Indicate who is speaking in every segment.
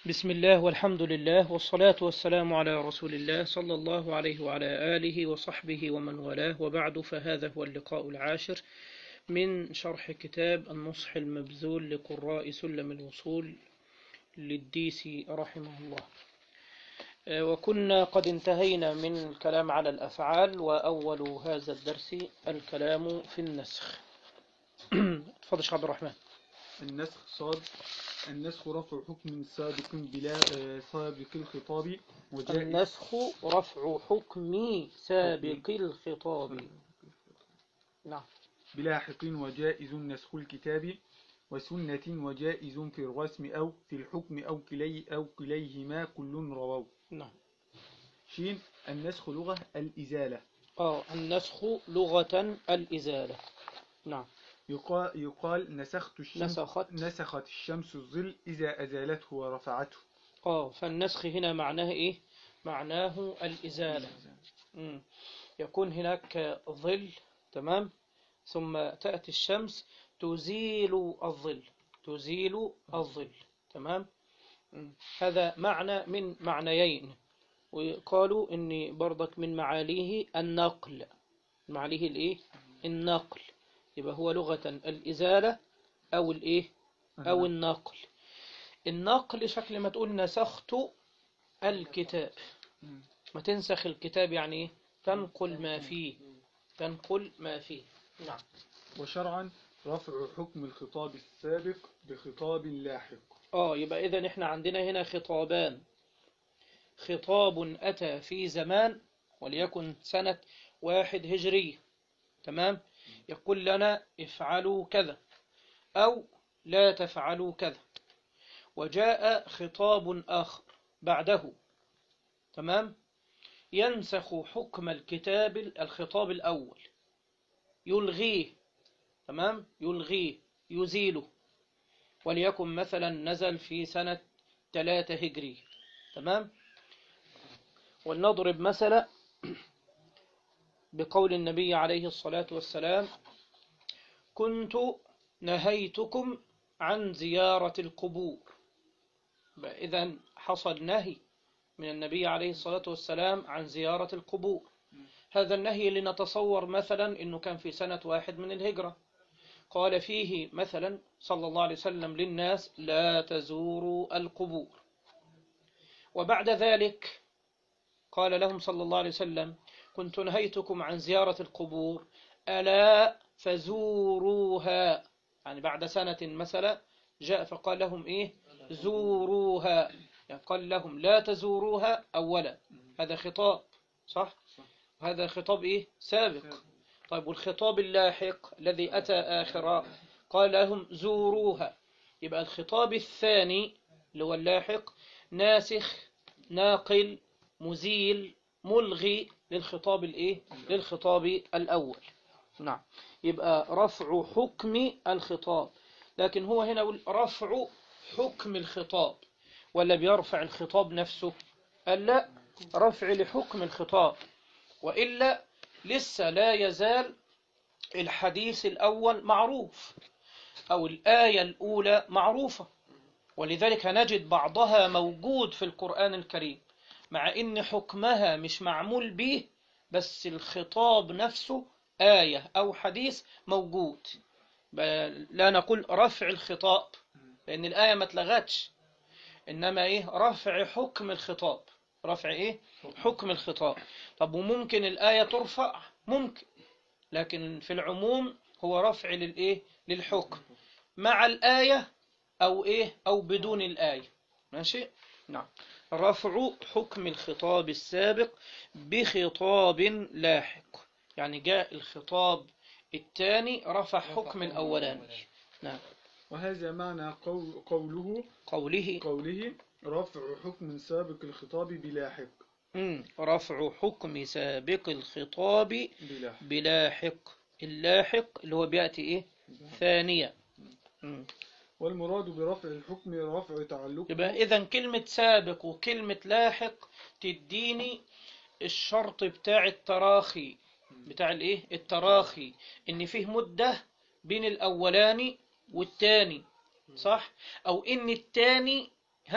Speaker 1: بسم الله والحمد لله والصلاة والسلام على رسول الله صلى الله عليه وعلى آله وصحبه ومن والاه وبعد فهذا هو اللقاء العاشر من شرح كتاب النصح المبذول لقراء سلم الوصول للديسي رحمه الله وكنا قد انتهينا من الكلام على الأفعال وأول هذا الدرس الكلام في النسخ تفضل شيخ عبد الرحمن
Speaker 2: النسخ صاد النسخ رفع حكم سابق بلا آه، سابق الخطاب وجائز
Speaker 1: النسخ رفع حكم سابق الخطاب نعم
Speaker 2: بلاحق وجائز نسخ الكتاب وسنة وجائز في الرسم أو في الحكم أو كلي أو كليهما كل رووا
Speaker 1: نعم
Speaker 2: شين النسخ لغة الإزالة
Speaker 1: آه النسخ لغة الإزالة نعم
Speaker 2: يقال, يقال نسخت الشمس
Speaker 1: نسخت
Speaker 2: نسخت الشمس الظل إذا أزالته ورفعته
Speaker 1: آه فالنسخ هنا معناه إيه معناه الإزالة مم. يكون هناك ظل تمام ثم تأتي الشمس تزيل الظل تزيل الظل تمام مم. هذا معنى من معنيين وقالوا إن برضك من معاليه النقل معاليه الإيه النقل يبقى هو لغة الإزالة أو الإيه أو النقل النقل شكل ما تقول نسخت الكتاب ما تنسخ الكتاب يعني إيه تنقل ما فيه تنقل ما فيه نعم
Speaker 2: وشرعا رفع حكم الخطاب السابق بخطاب لاحق
Speaker 1: آه يبقى إذا إحنا عندنا هنا خطابان خطاب أتى في زمان وليكن سنة واحد هجري تمام يقول لنا افعلوا كذا أو لا تفعلوا كذا وجاء خطاب آخر بعده تمام ينسخ حكم الكتاب الخطاب الأول يلغيه تمام يلغيه يزيله وليكن مثلا نزل في سنة ثلاثة هجري تمام ولنضرب مثلا بقول النبي عليه الصلاة والسلام كنت نهيتكم عن زيارة القبور إذا حصل نهي من النبي عليه الصلاة والسلام عن زيارة القبور هذا النهي لنتصور مثلا أنه كان في سنة واحد من الهجرة قال فيه مثلا صلى الله عليه وسلم للناس لا تزوروا القبور وبعد ذلك قال لهم صلى الله عليه وسلم كنت نهيتكم عن زيارة القبور ألا فزوروها يعني بعد سنة مثلا جاء فقال لهم إيه زوروها يعني قال لهم لا تزوروها أولا هذا خطاب صح هذا خطاب إيه سابق طيب والخطاب اللاحق الذي أتى آخرا قال لهم زوروها يبقى الخطاب الثاني اللي هو اللاحق ناسخ ناقل مزيل ملغي للخطاب الايه للخطاب الاول نعم يبقى رفع حكم الخطاب لكن هو هنا يقول رفع حكم الخطاب ولا بيرفع الخطاب نفسه قال لا رفع لحكم الخطاب وإلا لسه لا يزال الحديث الأول معروف أو الآية الأولى معروفة ولذلك نجد بعضها موجود في القرآن الكريم مع إن حكمها مش معمول به بس الخطاب نفسه آية أو حديث موجود لا نقول رفع الخطاب لأن الآية ما اتلغتش إنما إيه رفع حكم الخطاب رفع إيه حكم الخطاب طب وممكن الآية ترفع ممكن لكن في العموم هو رفع للإيه للحكم مع الآية أو إيه أو بدون الآية ماشي نعم رفع حكم الخطاب السابق بخطاب لاحق يعني جاء الخطاب الثاني رفع حكم الأولاني نعم
Speaker 2: وهذا معنى قول قوله
Speaker 1: قوله
Speaker 2: قوله رفع حكم سابق الخطاب بلاحق
Speaker 1: مم. رفع حكم سابق الخطاب
Speaker 2: بلاحق
Speaker 1: بلاحق اللاحق اللي هو بيأتي إيه ثانية مم.
Speaker 2: والمراد برفع الحكم رفع تعلق
Speaker 1: يبقى إذا كلمة سابق وكلمة لاحق تديني الشرط بتاع التراخي بتاع الايه التراخي ان فيه مدة بين الاولاني والتاني صح او ان التاني ها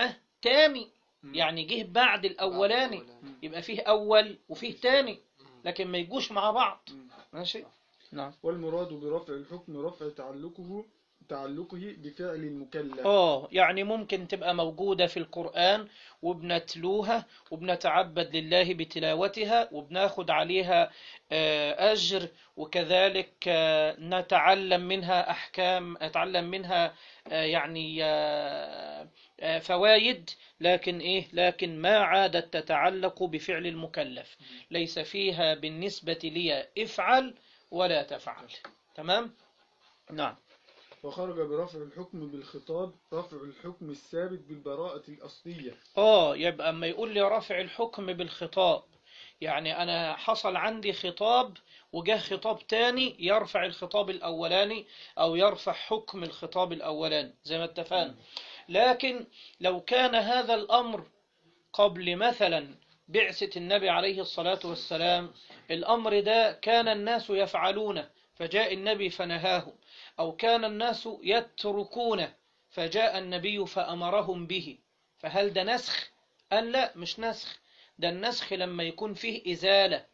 Speaker 1: تاني
Speaker 2: مم.
Speaker 1: يعني جه بعد الأولاني يبقى فيه أول وفيه تاني لكن ما يجوش مع بعض
Speaker 2: مم.
Speaker 1: ماشي نعم
Speaker 2: والمراد برفع الحكم رفع تعلقه تعلقه بفعل المكلف
Speaker 1: اه يعني ممكن تبقى موجودة في القرآن وبنتلوها وبنتعبد لله بتلاوتها وبناخد عليها آه، أجر وكذلك آه، نتعلم منها أحكام نتعلم منها آه، يعني آه، آه، فوائد لكن إيه لكن ما عادت تتعلق بفعل المكلف ليس فيها بالنسبة لي افعل ولا تفعل تمام نعم
Speaker 2: وخرج برفع الحكم بالخطاب رفع الحكم الثابت بالبراءة الأصلية
Speaker 1: اه يبقى اما يقول لي رفع الحكم بالخطاب يعني انا حصل عندي خطاب وجه خطاب تاني يرفع الخطاب الاولاني او يرفع حكم الخطاب الاولاني زي ما اتفقنا لكن لو كان هذا الامر قبل مثلا بعثة النبي عليه الصلاة والسلام الامر ده كان الناس يفعلونه فجاء النبي فنهاهم او كان الناس يتركونه فجاء النبي فامرهم به فهل ده نسخ؟ قال لا مش نسخ ده النسخ لما يكون فيه إزالة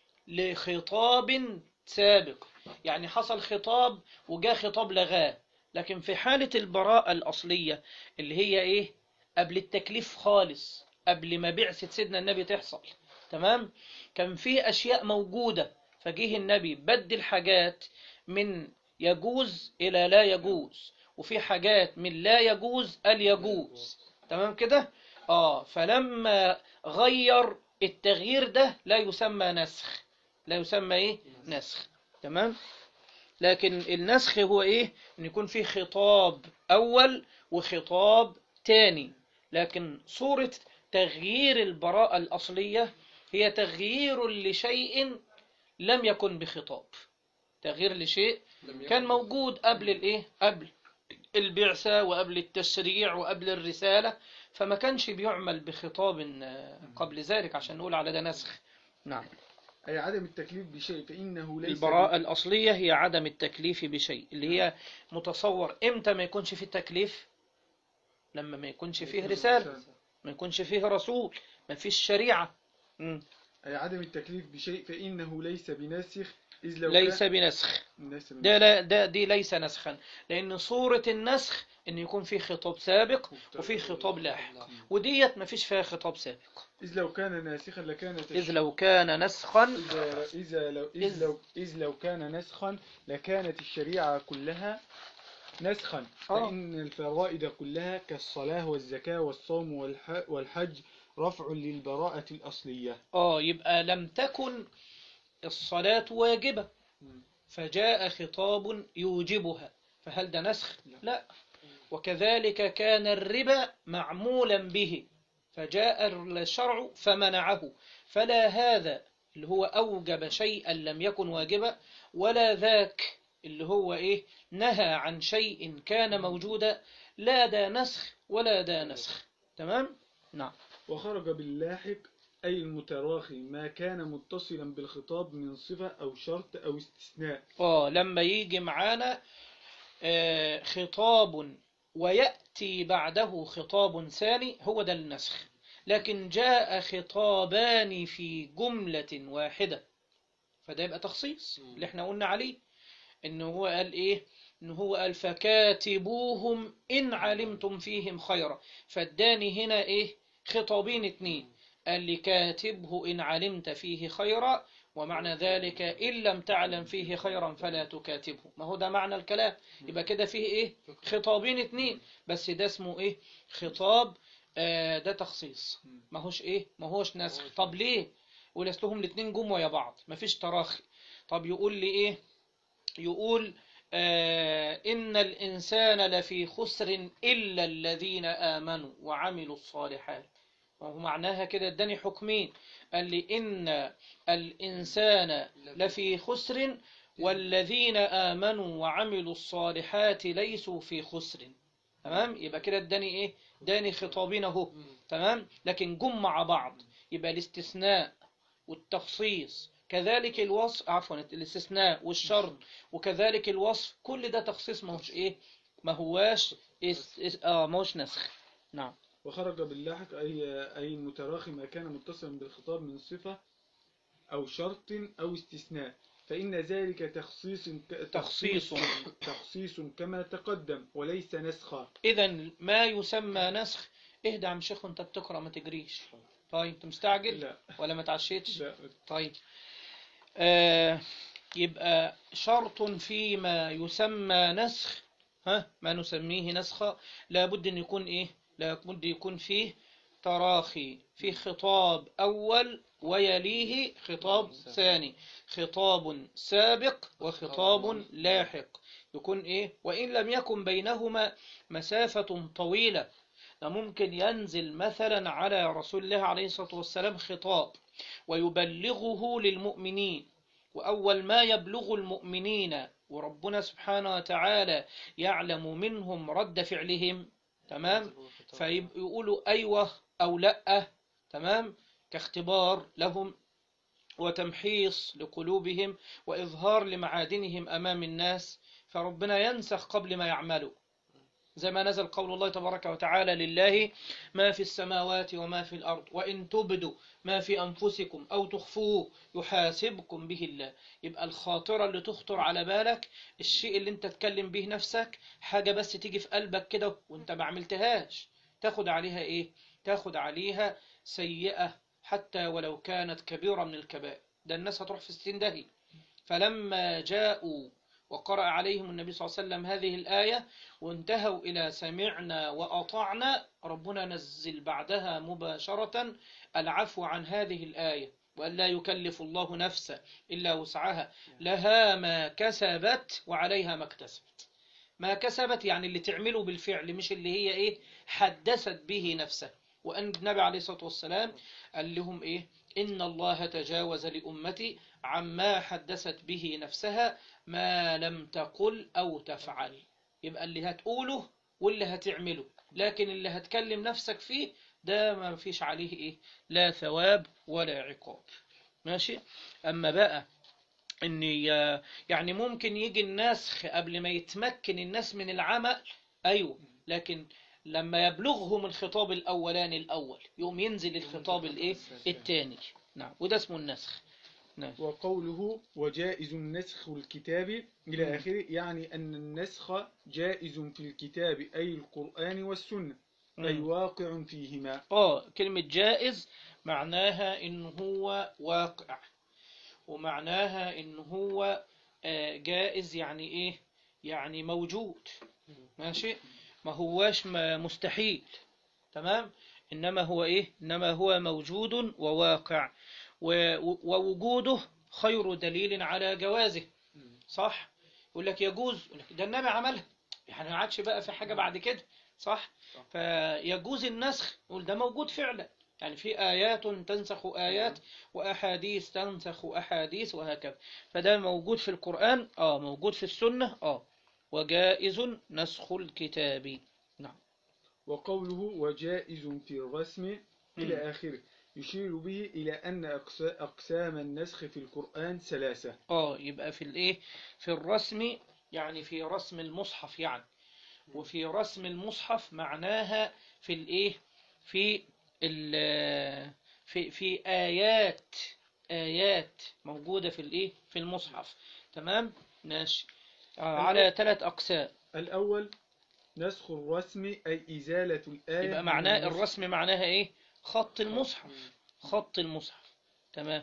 Speaker 1: لخطاب سابق يعني حصل خطاب وجاء خطاب لغاه لكن في حالة البراءة الأصلية اللي هي إيه قبل التكليف خالص قبل ما بعثة سيدنا النبي تحصل تمام كان فيه أشياء موجودة فجيه النبي بدل حاجات من يجوز إلى لا يجوز وفي حاجات من لا يجوز قال يجوز تمام كده اه فلما غير التغيير ده لا يسمى نسخ لا يسمى ايه نسخ تمام لكن النسخ هو ايه ان يكون في خطاب اول وخطاب تاني لكن صورة تغيير البراءة الأصلية هي تغيير لشيء لم يكن بخطاب تغيير لشيء كان موجود قبل الايه قبل البعثة وقبل التشريع وقبل الرسالة فما كانش بيعمل بخطاب آه، قبل ذلك عشان نقول على ده نسخ نعم
Speaker 2: أي عدم التكليف بشيء فإنه ليس
Speaker 1: البراءة الأصلية هي عدم التكليف بشيء اللي هي متصور إمتى ما يكونش فيه تكليف لما ما يكونش فيه رسالة ما يكونش فيه رسول ما فيش شريعة مم.
Speaker 2: أي عدم التكليف بشيء فإنه ليس بناسخ إذ لو
Speaker 1: ليس
Speaker 2: كان
Speaker 1: بنسخ
Speaker 2: ليس بناسخ.
Speaker 1: ده, لا ده دي ليس نسخا لأن صورة النسخ إن يكون فيه خطاب سابق وفيه خطاب لاحق وديت ما فيش فيها خطاب سابق
Speaker 2: إذ لو كان ناسخا لكانت
Speaker 1: إذ لو كان نسخا
Speaker 2: إذا إذا لو إذ
Speaker 1: إذ-
Speaker 2: لو إذ لو كان نسخا لكانت الشريعة كلها نسخا
Speaker 1: آه.
Speaker 2: فإن الفرائض كلها كالصلاة والزكاة والصوم والح- والحج رفع للبراءة الأصلية
Speaker 1: آه يبقى لم تكن الصلاة واجبة
Speaker 2: مم.
Speaker 1: فجاء خطاب يوجبها فهل ده نسخ؟ لا وكذلك كان الربا معمولا به فجاء الشرع فمنعه فلا هذا اللي هو أوجب شيئا لم يكن واجبا ولا ذاك اللي هو إيه نهى عن شيء كان موجودا لا ده نسخ ولا ده نسخ تمام؟ نعم
Speaker 2: وخرج باللاحق أي المتراخي ما كان متصلا بالخطاب من صفة أو شرط أو استثناء
Speaker 1: اه لما يجي معانا آه، خطاب ويأتي بعده خطاب ثاني هو ده النسخ لكن جاء خطابان في جملة واحدة فده يبقى تخصيص اللي احنا قلنا عليه ان هو قال ايه ان هو قال فكاتبوهم ان علمتم فيهم خيرا فاداني هنا ايه خطابين اتنين قال لي كاتبه ان علمت فيه خيرا ومعنى ذلك إن لم تعلم فيه خيرا فلا تكاتبه ما هو ده معنى الكلام يبقى كده فيه إيه خطابين اتنين بس ده اسمه إيه خطاب آه ده تخصيص ما هوش إيه ما هوش نسخ طب ليه ولستهم الاتنين جم ويا بعض ما فيش تراخي طب يقول لي إيه يقول آه إن الإنسان لفي خسر إلا الذين آمنوا وعملوا الصالحات وهو معناها كده اداني حكمين قال لي إن الإنسان لفي خسر والذين آمنوا وعملوا الصالحات ليسوا في خسر تمام يبقى كده اداني ايه اداني خطابين اهو تمام لكن جم مع بعض يبقى الاستثناء والتخصيص كذلك الوصف عفوا الاستثناء والشرط وكذلك الوصف كل ده تخصيص ما هوش ايه ما هواش اس اس اه ما هوش نسخ نعم
Speaker 2: وخرج باللاحق أي أي المتراخي ما كان متصلا بالخطاب من صفة أو شرط أو استثناء فإن ذلك تخصيص ك-
Speaker 1: تخصيص.
Speaker 2: تخصيص كما تقدم وليس نسخا
Speaker 1: إذا ما يسمى نسخ اهدى يا عم شيخ وانت بتقرأ ما تجريش طيب انت مستعجل
Speaker 2: لا
Speaker 1: ولا ما تعشيتش
Speaker 2: لا
Speaker 1: طيب آه يبقى شرط فيما يسمى نسخ ها ما نسميه نسخا لابد ان يكون ايه لابد يكون فيه تراخي في خطاب اول ويليه خطاب ثاني خطاب سابق وخطاب لاحق يكون ايه وان لم يكن بينهما مسافة طويلة ده ممكن ينزل مثلا على رسول الله عليه الصلاة والسلام خطاب ويبلغه للمؤمنين وأول ما يبلغ المؤمنين وربنا سبحانه وتعالى يعلم منهم رد فعلهم تمام فيقولوا أيوة أو لأ تمام كاختبار لهم وتمحيص لقلوبهم وإظهار لمعادنهم أمام الناس فربنا ينسخ قبل ما يعملوا زي ما نزل قول الله تبارك وتعالى لله ما في السماوات وما في الأرض وإن تبدوا ما في أنفسكم أو تخفوه يحاسبكم به الله يبقى الخاطرة اللي تخطر على بالك الشيء اللي انت تكلم به نفسك حاجة بس تيجي في قلبك كده وانت ما عملتهاش تاخد عليها ايه تاخد عليها سيئة حتى ولو كانت كبيرة من الكبائر ده الناس هتروح في ستين دهي فلما جاءوا وقرأ عليهم النبي صلى الله عليه وسلم هذه الآية وانتهوا إلى سمعنا وأطعنا ربنا نزل بعدها مباشرة العفو عن هذه الآية وأن لا يكلف الله نفسا إلا وسعها لها ما كسبت وعليها ما اكتسبت ما كسبت يعني اللي تعمله بالفعل مش اللي هي إيه حدثت به نفسها وأن النبي عليه الصلاة والسلام قال لهم إيه إن الله تجاوز لأمتي عما حدثت به نفسها ما لم تقل أو تفعل يبقى اللي هتقوله واللي هتعمله لكن اللي هتكلم نفسك فيه ده ما فيش عليه إيه لا ثواب ولا عقاب ماشي أما بقى إن ي- يعني ممكن يجي النسخ قبل ما يتمكن الناس من العمل أيوه لكن لما يبلغهم الخطاب الأولاني الأول يقوم ينزل الخطاب الإيه الثاني نعم وده اسمه النسخ نعم
Speaker 2: وقوله وجائز النسخ الكتاب
Speaker 1: مم.
Speaker 2: إلى آخره يعني أن النسخ جائز في الكتاب أي القرآن والسنة أي
Speaker 1: مم.
Speaker 2: واقع فيهما
Speaker 1: اه كلمة جائز معناها إن هو واقع ومعناها إن هو آه، جائز يعني إيه يعني موجود ماشي ما هواش م- مستحيل تمام إنما هو إيه إنما هو موجود وواقع و- و- ووجوده خير دليل على جوازه صح يقول لك يجوز يقول لك ده النبي عملها يعني ما عادش بقى في حاجة بعد كده صح فيجوز النسخ يقول ده موجود فعلا يعني في آيات تنسخ آيات وأحاديث تنسخ أحاديث وهكذا فده موجود في القرآن آه موجود في السنة آه وجائز نسخ الكتاب نعم
Speaker 2: وقوله وجائز في الرسم
Speaker 1: مم.
Speaker 2: إلى آخره يشير به إلى أن أقس- أقسام النسخ في القرآن ثلاثة
Speaker 1: آه يبقى في الإيه في الرسم يعني في رسم المصحف يعني وفي رسم المصحف معناها في الإيه في ال في في آيات آيات موجودة في الإيه في المصحف تمام ماشي آه على ثلاث أقسام
Speaker 2: الأول نسخ الرسم أي إزالة الآية
Speaker 1: يبقى
Speaker 2: من
Speaker 1: معناه
Speaker 2: المصحف.
Speaker 1: الرسم معناها إيه خط المصحف خط المصحف تمام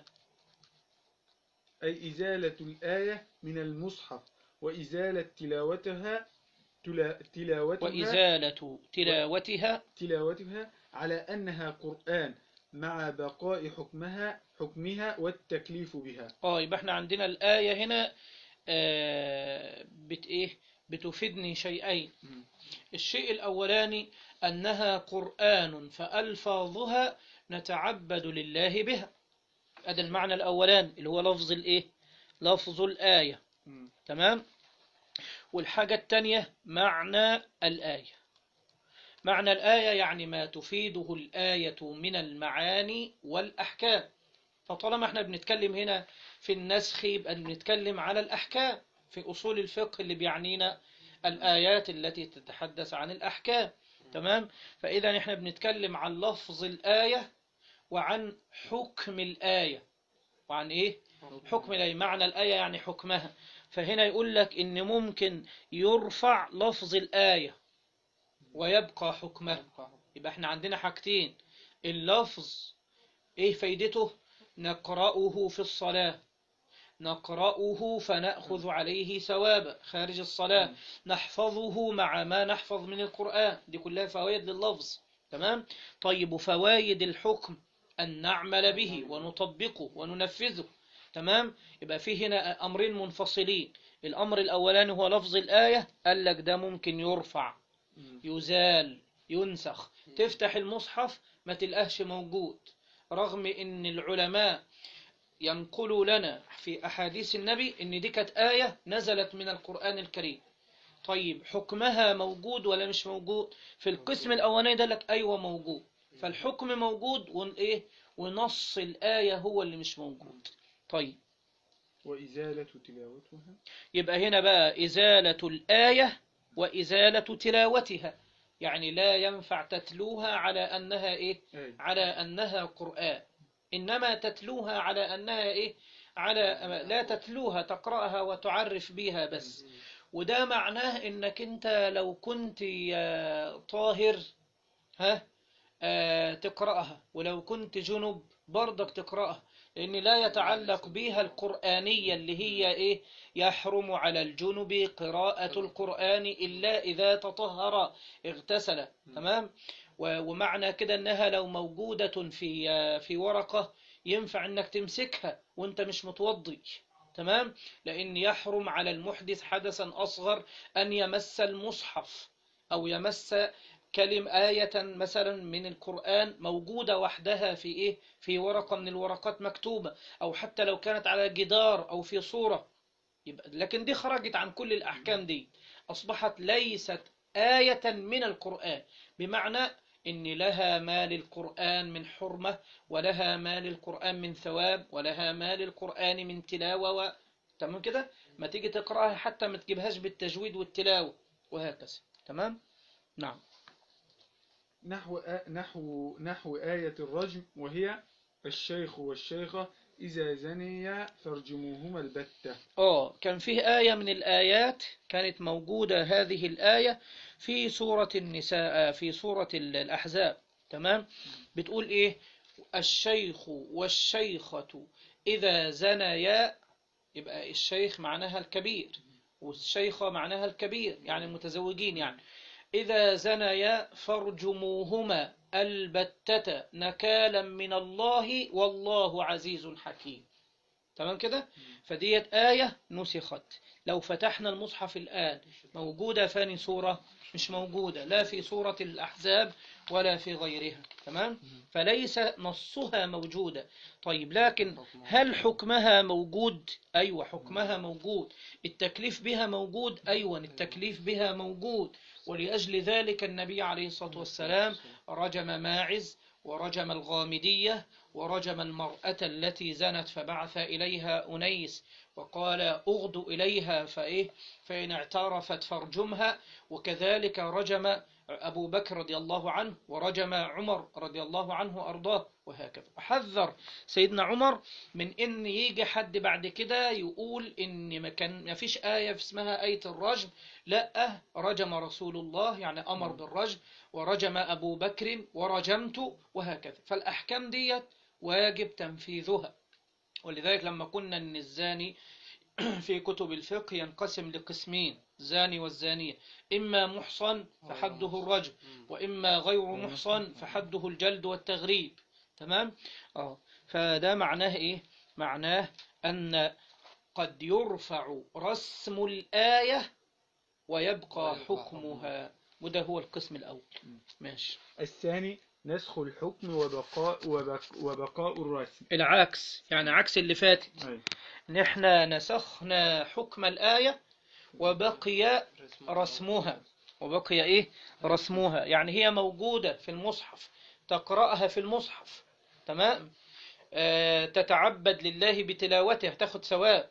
Speaker 2: أي إزالة الآية من المصحف وإزالة تلاوتها تلا تلاوتها
Speaker 1: وإزالة تلاوتها
Speaker 2: تلاوتها على أنها قرآن مع بقاء حكمها حكمها والتكليف بها
Speaker 1: اه يبقى احنا عندنا الآية هنا آه بت ايه بتفيدني شيئين الشيء الأولاني أنها قرآن فألفاظها نتعبد لله بها هذا المعنى الأولاني اللي هو لفظ الإيه لفظ الآية تمام والحاجة التانية معنى الآية معنى الآية يعني ما تفيده الآية من المعاني والأحكام فطالما احنا بنتكلم هنا في النسخ يبقى بنتكلم على الأحكام في أصول الفقه اللي بيعنينا الآيات التي تتحدث عن الأحكام تمام فإذا احنا بنتكلم عن لفظ الآية وعن حكم الآية وعن إيه حكم الآية معنى الآية يعني حكمها فهنا يقول لك إن ممكن يرفع لفظ الآية ويبقى حكمها يبقى احنا عندنا حاجتين اللفظ ايه فايدته نقرأه في الصلاة نقرأه فنأخذ عليه ثوابا خارج الصلاة نحفظه مع ما نحفظ من القرآن دي كلها فوائد لللفظ تمام طيب وفوائد الحكم أن نعمل به ونطبقه وننفذه تمام يبقى فيه هنا أمرين منفصلين الأمر الأولاني هو لفظ الآية قال لك ده ممكن يرفع يزال ينسخ تفتح المصحف ما تلقاهش موجود رغم ان العلماء ينقلوا لنا في أحاديث النبي ان دي كانت آية نزلت من القرآن الكريم طيب حكمها موجود ولا مش موجود في القسم الأولاني ده لك أيوة موجود فالحكم موجود وإيه ونص الآية هو اللي مش موجود طيب
Speaker 2: وإزالة تلاوتها
Speaker 1: يبقى هنا بقى إزالة الآية وإزالة تلاوتها يعني لا ينفع تتلوها على أنها إيه
Speaker 2: أي.
Speaker 1: على أنها قرآن إنما تتلوها على أنها إيه على لا تتلوها تقرأها وتعرف بيها بس وده معناه إنك أنت لو كنت آه، طاهر ها آه، تقرأها ولو كنت جنب برضك تقرأها لأن لا يتعلق بها القرآنية اللي هي إيه يحرم على الجنب قراءة القرآن إلا إذا تطهر اغتسل تمام و- ومعنى كده أنها لو موجودة في آه، في ورقة ينفع أنك تمسكها وأنت مش متوضي تمام لأن يحرم على المحدث حدثا أصغر أن يمس المصحف أو يمس كلم آية مثلا من القرآن موجودة وحدها في إيه في ورقة من الورقات مكتوبة أو حتى لو كانت على جدار أو في صورة يبقى لكن دي خرجت عن كل الأحكام دي أصبحت ليست آية من القرآن بمعنى إن لها ما للقرآن من حرمة ولها ما للقرآن من ثواب ولها ما للقرآن من تلاوة و... تمام كده ما تيجي تقرأها حتى ما تجيبهاش بالتجويد والتلاوة وهكذا تمام نعم
Speaker 2: نحو آ- نحو نحو آية الرجم وهي الشيخ والشيخة إذا زنيا فارجموهما البتة
Speaker 1: اه كان فيه آية من الآيات كانت موجودة هذه الآية في سورة النساء في سورة ال- الأحزاب تمام بتقول إيه الشيخ والشيخة إذا زنيا يبقى الشيخ معناها الكبير والشيخة معناها الكبير يعني المتزوجين يعني إذا زنيا فارجموهما البتة نكالا من الله والله عزيز حكيم تمام كده فديت آية نسخت لو فتحنا المصحف الآن موجودة فاني سورة مش موجودة لا في سورة الأحزاب ولا في غيرها تمام فليس نصها موجودة طيب لكن هل حكمها موجود أيوة حكمها موجود التكليف بها موجود أيوة التكليف بها موجود ولأجل ذلك النبي عليه الصلاة والسلام رجم ماعز ورجم الغامدية ورجم المرأة التي زنت فبعث إليها أنيس وقال أغد إليها فإيه فإن اعترفت فارجمها وكذلك رجم أبو بكر رضي الله عنه ورجم عمر رضي الله عنه وأرضاه وهكذا حذر سيدنا عمر من إن يجي حد بعد كده يقول إن ما كان ما فيش آية اسمها آية الرجم لا رجم رسول الله يعني أمر بالرجم ورجم أبو بكر ورجمت وهكذا فالأحكام ديت واجب تنفيذها ولذلك لما قلنا أن الزاني في كتب الفقه ينقسم لقسمين زاني والزانية إما محصن فحده الرجم وإما غير محصن فحده الجلد والتغريب تمام آه. فده معناه إيه معناه أن قد يرفع رسم الآية ويبقى حكمها وده هو القسم الأول ماشي
Speaker 2: الثاني نسخ الحكم وبقاء وبق وبقاء الرسم
Speaker 1: العكس يعني عكس اللي فات
Speaker 2: أي.
Speaker 1: نحن نسخنا حكم الآية وبقي رسمها وبقي إيه رسمها يعني هي موجودة في المصحف تقرأها في المصحف تمام آه تتعبد لله بتلاوته تاخد ثواب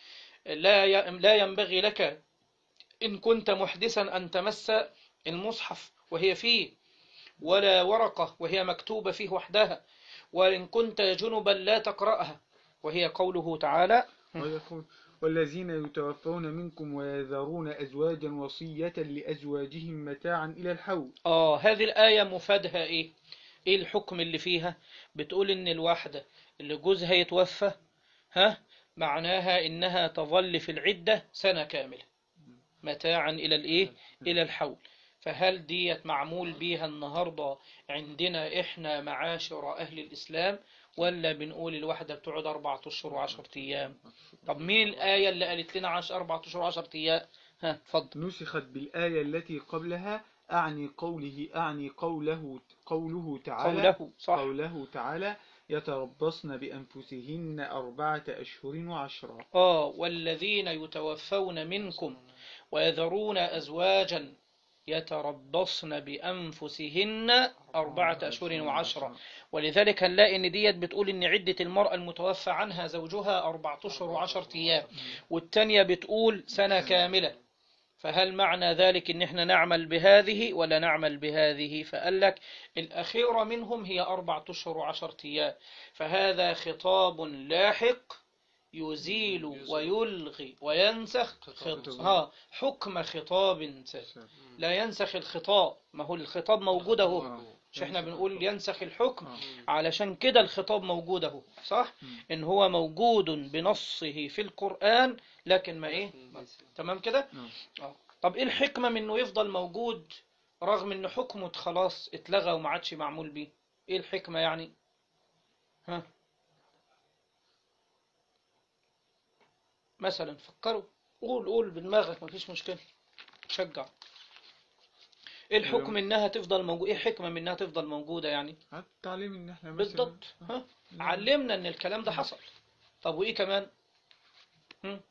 Speaker 1: لا ي- لا ينبغي لك إن كنت محدثا أن تمس المصحف وهي فيه ولا ورقة وهي مكتوبة فيه وحدها وإن كنت جنبا لا تقرأها وهي قوله تعالى
Speaker 2: ويقول والذين يتوفون منكم ويذرون أزواجا وصية لأزواجهم متاعا إلى الحول
Speaker 1: آه هذه الآية مفادها إيه إيه الحكم اللي فيها بتقول إن الواحدة اللي جوزها يتوفى ها معناها إنها تظل في العدة سنة كاملة متاعا إلى الإيه إلى الحول فهل ديت معمول بيها النهاردة عندنا إحنا معاشر أهل الإسلام ولا بنقول الواحدة بتقعد أربعة أشهر وعشرة أيام طب مين الآية اللي قالت لنا عش أربعة أشهر وعشرة أيام ها اتفضل
Speaker 2: نسخت بالآية التي قبلها أعني قوله أعني قوله قوله تعالى
Speaker 1: قوله صح
Speaker 2: قوله تعالى يتربصن بأنفسهن أربعة أشهر وعشرا
Speaker 1: آه والذين يتوفون منكم ويذرون أزواجا يتربصن بأنفسهن أربعة أشهر وعشرة ولذلك هنلاقي إن ديت بتقول إن عدة المرأة المتوفى عنها زوجها أربعة أشهر وعشرة أيام والتانية بتقول سنة كاملة فهل معنى ذلك إن إحنا نعمل بهذه ولا نعمل بهذه فقال لك الأخيرة منهم هي أربعة أشهر وعشرة أيام فهذا خطاب لاحق يزيل ويلغي وينسخ خط... ها حكم خطاب سابق لا ينسخ الخطاب ما هو الخطاب موجود اهو مش احنا بنقول ينسخ الحكم علشان كده الخطاب موجود اهو صح ان هو موجود بنصه في القرآن لكن ما ايه ما. تمام كده آه. طب ايه الحكمة من انه يفضل موجود رغم ان حكمه خلاص اتلغى وما عادش معمول بيه ايه الحكمة يعني ها مثلا فكروا قول قول بدماغك مفيش مشكلة شجع ايه الحكم انها تفضل موجودة ايه الحكمة من انها تفضل موجودة يعني
Speaker 2: التعليم ان احنا مثلا
Speaker 1: بالضبط ها علمنا ان الكلام ده حصل طب وايه كمان هم؟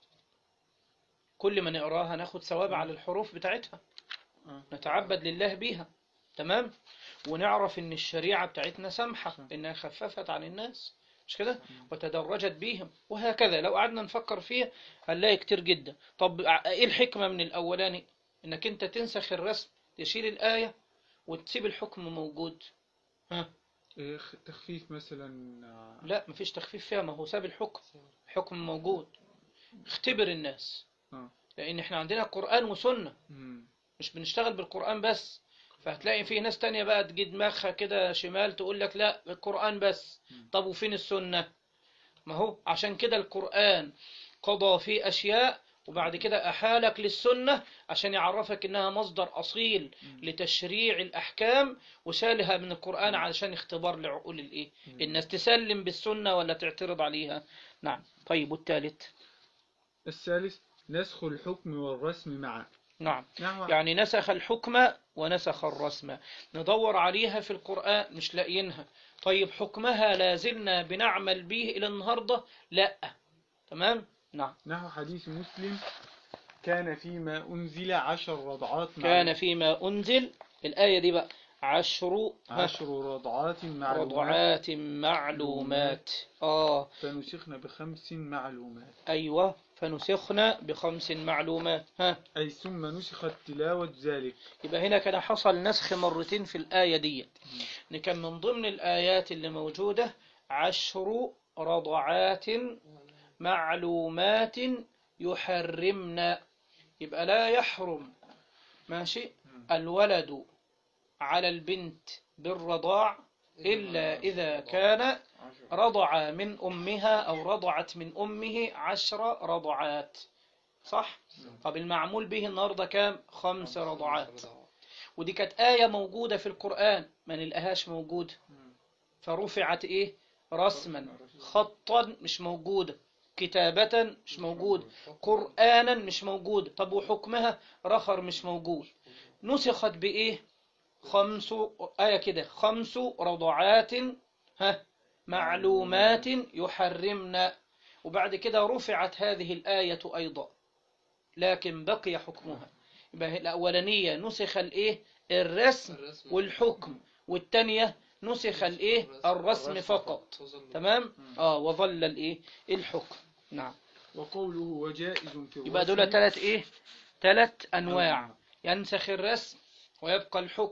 Speaker 1: كل ما نقراها ناخد ثواب على الحروف بتاعتها
Speaker 2: آه.
Speaker 1: نتعبد لله بيها تمام ونعرف ان الشريعة بتاعتنا سمحة انها خففت عن الناس مش كده وتدرجت بيهم وهكذا لو قعدنا نفكر فيها هنلاقي كتير جدا طب ايه الحكمة من الاولاني انك انت تنسخ الرسم تشيل الآية وتسيب الحكم موجود ها
Speaker 2: إيه، خ- تخفيف مثلا آه،
Speaker 1: لا مفيش تخفيف فيها ما هو ساب الحكم الحكم موجود اختبر الناس
Speaker 2: آه.
Speaker 1: لان احنا عندنا قرآن وسنة
Speaker 2: مم.
Speaker 1: مش بنشتغل بالقرآن بس فهتلاقي في ناس تانية بقى تجي دماغها كده شمال تقول لك لا القرآن بس طب وفين السنة ما هو عشان كده القرآن قضى في أشياء وبعد كده أحالك للسنة عشان يعرفك إنها مصدر أصيل لتشريع الأحكام وشالها من القرآن علشان اختبار لعقول الإيه الناس تسلم بالسنة ولا تعترض عليها نعم طيب والثالث
Speaker 2: الثالث نسخ الحكم والرسم معا
Speaker 1: نعم
Speaker 2: نعم
Speaker 1: يعني نسخ الحكم ونسخ الرسم ندور عليها في القرآن مش لاقيينها طيب حكمها لازلنا بنعمل به إلى النهاردة لا تمام نعم
Speaker 2: نحو حديث مسلم كان فيما أنزل عشر رضعات مع
Speaker 1: كان فيما أنزل الآية دي بقى عشر ها،
Speaker 2: عشر رضعات معلومات
Speaker 1: رضعات معلومات آه
Speaker 2: فنسخن بخمس معلومات
Speaker 1: أيوة فنسخنا بخمس معلومات ها
Speaker 2: أي ثم نسخت تلاوة ذلك
Speaker 1: يبقى هنا كان حصل نسخ مرتين في الآية دي إن كان من ضمن الآيات اللي موجودة عشر رضعات معلومات يحرمن يبقى لا يحرم ماشي الولد على البنت بالرضاع إلا إذا كان رضع من أمها أو رضعت من أمه عشر رضعات صح؟ طب المعمول به النهاردة كام؟ خمس رضعات ودي كانت آية موجودة في القرآن ما نلقاهاش موجودة فرفعت إيه؟ رسما خطا مش موجودة كتابة مش موجود قرآنا مش موجود طب وحكمها رخر مش موجود نسخت بإيه خمس آية كده خمس رضعات ها معلومات يحرمن وبعد كده رفعت هذه الآية أيضا لكن بقي حكمها يبقى الأولانية نسخ الإيه الرسم والحكم والتانية نسخ الإيه الرسم فقط تمام آه وظل الإيه الحكم نعم
Speaker 2: وقوله وجائز في
Speaker 1: يبقى
Speaker 2: الرسم
Speaker 1: دول ثلاث إيه ثلاث أنواع ينسخ الرسم ويبقى الحكم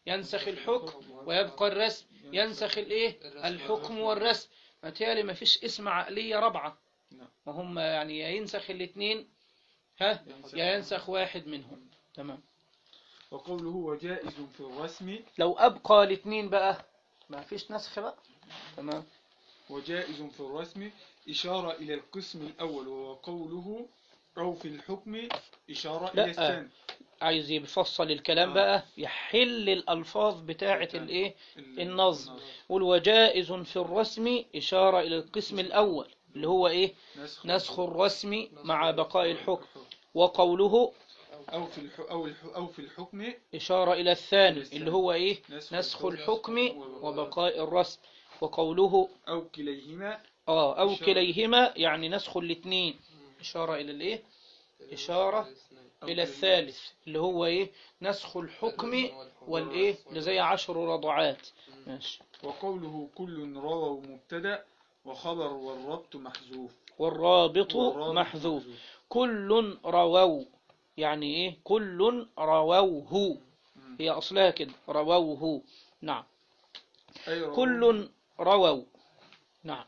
Speaker 1: ينسخ الحكم ويبقى الرسم ينسخ الايه الحكم والرسم متهيألي ما فيش اسم عقلية رابعة
Speaker 2: نعم.
Speaker 1: وهم يعني يا ينسخ الاثنين ها يا ينسخ واحد منهم تمام
Speaker 2: وقوله وجائز في الرسم
Speaker 1: لو أبقى الاثنين بقى ما فيش نسخ بقى تمام
Speaker 2: وجائز في الرسم إشارة إلى القسم الأول وهو قوله أو في الحكم إشارة
Speaker 1: لا.
Speaker 2: إلى الثاني
Speaker 1: عايز يفصل الكلام
Speaker 2: آه.
Speaker 1: بقى يحل الألفاظ بتاعة
Speaker 2: بتاعة
Speaker 1: الايه
Speaker 2: ال-
Speaker 1: النظم والوجائز في الرسم إشارة إلى القسم الأول اللي هو إيه
Speaker 2: نسخ
Speaker 1: نسخ الرسم مع بقاء الحكم وقوله
Speaker 2: أو في الح... أو الح... أو في الحكم
Speaker 1: إشارة إلى الثاني اللي هو إيه
Speaker 2: نسخ
Speaker 1: نسخ
Speaker 2: الحكم
Speaker 1: الحكم وبقاء الرسم وقوله
Speaker 2: أو كليهما
Speaker 1: آه أو
Speaker 2: إشارة.
Speaker 1: كليهما يعني نسخ الاثنين إشارة إلى الإيه إشارة
Speaker 2: أو
Speaker 1: إلى
Speaker 2: كليهما.
Speaker 1: الثالث اللي هو إيه نسخ الحكم والإيه اللي زي عشر رضعات ماشي
Speaker 2: وقوله كل رووا مبتدأ وخبر والربط محذوف
Speaker 1: والرابط
Speaker 2: والرابط
Speaker 1: محذوف كل رووا يعني إيه كل رووه
Speaker 2: مم.
Speaker 1: هي أصلها كده رووه نعم
Speaker 2: أي رووه
Speaker 1: كل رووا نعم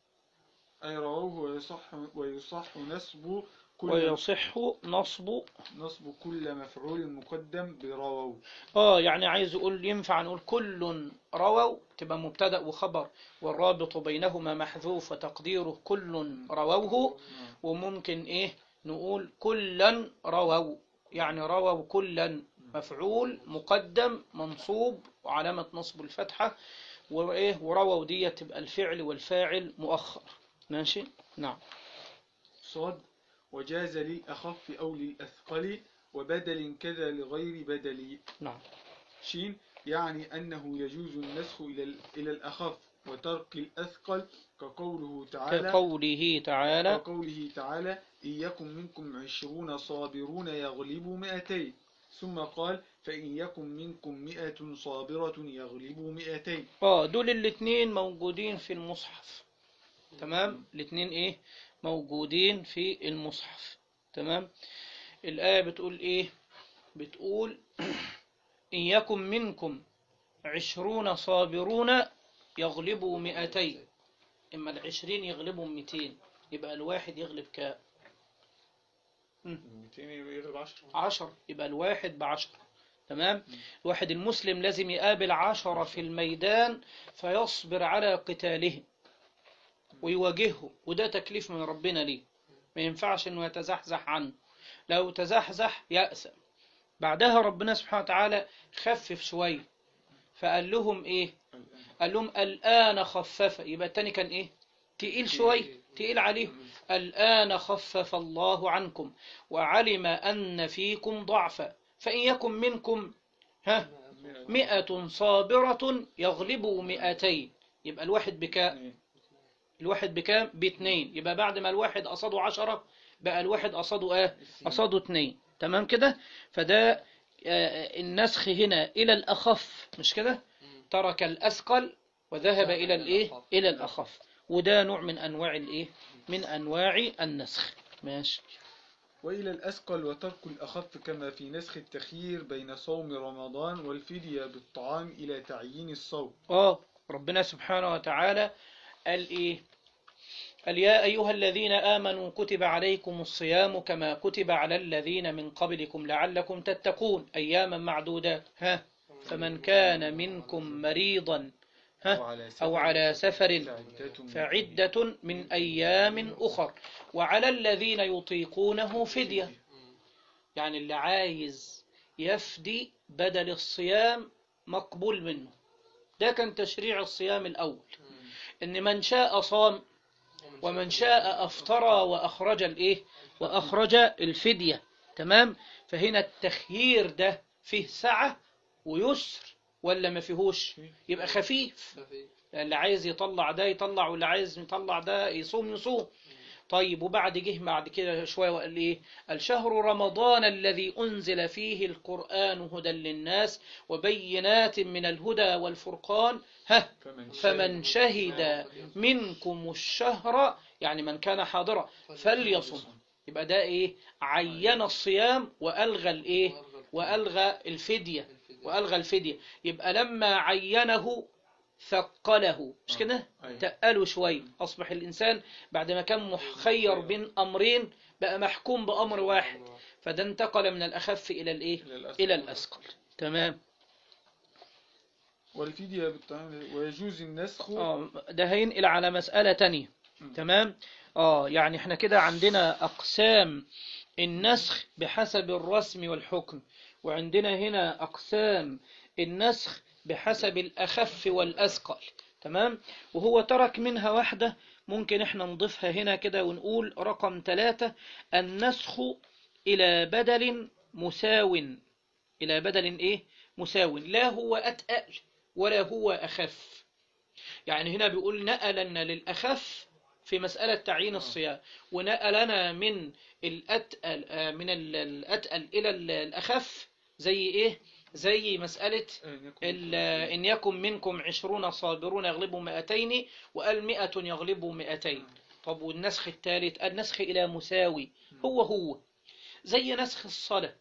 Speaker 2: أي رووه ويصح ويصح نسب كل
Speaker 1: ويصح نصب
Speaker 2: نصب كل مفعول مقدم برووا
Speaker 1: اه يعني عايز يقول ينفع نقول كل رووا تبقى مبتدأ وخبر والرابط بينهما محذوف وتقديره كل رووه
Speaker 2: نعم.
Speaker 1: وممكن ايه نقول كلا رووا يعني رووا كلا مفعول مقدم منصوب وعلامة نصب الفتحة وايه ورووا دي تبقى الفعل والفاعل مؤخر ماشي نعم
Speaker 2: صاد وجاز للأخف أو للأثقل وبدل كذا لغير بدل
Speaker 1: نعم
Speaker 2: شين يعني أنه يجوز النسخ إلى ال- إلى الأخف وترك الأثقل كقوله تعالى
Speaker 1: كقوله تعالى
Speaker 2: كقوله تعالى إن يكن منكم عشرون صابرون يغلبوا مئتين ثم قال فإن يكن منكم مئة صابرة يغلبوا مئتين
Speaker 1: اه دول الاتنين موجودين في المصحف تمام الاتنين ايه موجودين في المصحف تمام الآية بتقول ايه بتقول إن يكن منكم عشرون صابرون يغلبوا مئتين إما العشرين يغلبوا مئتين يبقى الواحد يغلب كام
Speaker 2: 200 يغلب 10
Speaker 1: عشر يبقى الواحد بعشر تمام الواحد المسلم لازم يقابل عشرة في الميدان فيصبر على قتالهم ويواجهه وده تكليف من ربنا ليه ما ينفعش انه يتزحزح عنه لو تزحزح يأسم بعدها ربنا سبحانه وتعالى خفف شوية فقال لهم ايه قال لهم الآن خفف يبقى التاني كان ايه تقيل شوية تقيل عليهم الآن خفف الله عنكم وعلم أن فيكم ضعفا فإن يكن منكم ها مئة صابرة يغلبوا مئتين يبقى الواحد بكام الواحد بكام باتنين يبقى بعد ما الواحد قصده عشرة بقى الواحد قصده ايه قصده اتنين تمام كده فده آه، النسخ هنا إلى الأخف مش كده ترك الأثقل وذهب إلى الإيه إلى الأخف وده نوع من أنواع الإيه من أنواع النسخ ماشي
Speaker 2: وإلى الأثقل وترك الأخف كما في نسخ التخيير بين صوم رمضان والفدية بالطعام إلى تعيين الصوم
Speaker 1: آه ربنا سبحانه وتعالى قال إيه قال يا أيها الذين آمنوا كتب عليكم الصيام كما كتب على الذين من قبلكم لعلكم تتقون أياما معدودات ها فمن كان منكم مريضا ها أو على سفر فعدة من أيام أخر وعلى الذين يطيقونه فدية يعني اللي عايز يفدي بدل الصيام مقبول منه ده كان تشريع الصيام الأول إن من شاء صام ومن شاء أفطر وأخرج الإيه وأخرج الفدية تمام فهنا التخيير ده فيه سعة ويسر ولا ما فيهوش يبقى خفيف اللي عايز يطلع ده يطلع واللي عايز يطلع ده يصوم يصوم طيب وبعد جه بعد كده شوية وقال ايه الشهر رمضان الذي أنزل فيه القرآن هدى للناس وبينات من الهدى والفرقان ها فمن شهد منكم الشهر يعني من كان حاضرا فليصم يبقى ده ايه عين الصيام وألغى الايه وألغى الفدية وألغى الفدية يبقى لما عينه ثقله مش
Speaker 2: آه.
Speaker 1: كده
Speaker 2: أيوة.
Speaker 1: تقله شوي أصبح الإنسان بعد ما كان مخير بين أمرين بقى محكوم بأمر واحد فده انتقل من الأخف إلى الإيه
Speaker 2: إلى الأسفل.
Speaker 1: إلى الأثقل تمام
Speaker 2: والفدية بالطعام ويجوز النسخ
Speaker 1: اه ده هينقل على مسألة تانية تمام اه يعني احنا كده عندنا أقسام النسخ بحسب الرسم والحكم وعندنا هنا أقسام النسخ بحسب الأخف والأثقل تمام وهو ترك منها واحدة ممكن احنا نضيفها هنا كده ونقول رقم ثلاثة النسخ إلى بدل مساو إلى بدل إيه مساو لا هو أتقل ولا هو أخف يعني هنا بيقول نقلنا للأخف في مسألة تعيين الصيام ونقلنا من الأتقل آه، من ال- الأتقل إلى ال- الأخف زي إيه زي مسألة
Speaker 2: أن يكون
Speaker 1: ال- إن يكن منكم عشرون صابرون يغلبوا مئتين وقال مئة يغلبوا مئتين طب والنسخ الثالث النسخ إلى مساوي هو هو زي نسخ الصلاة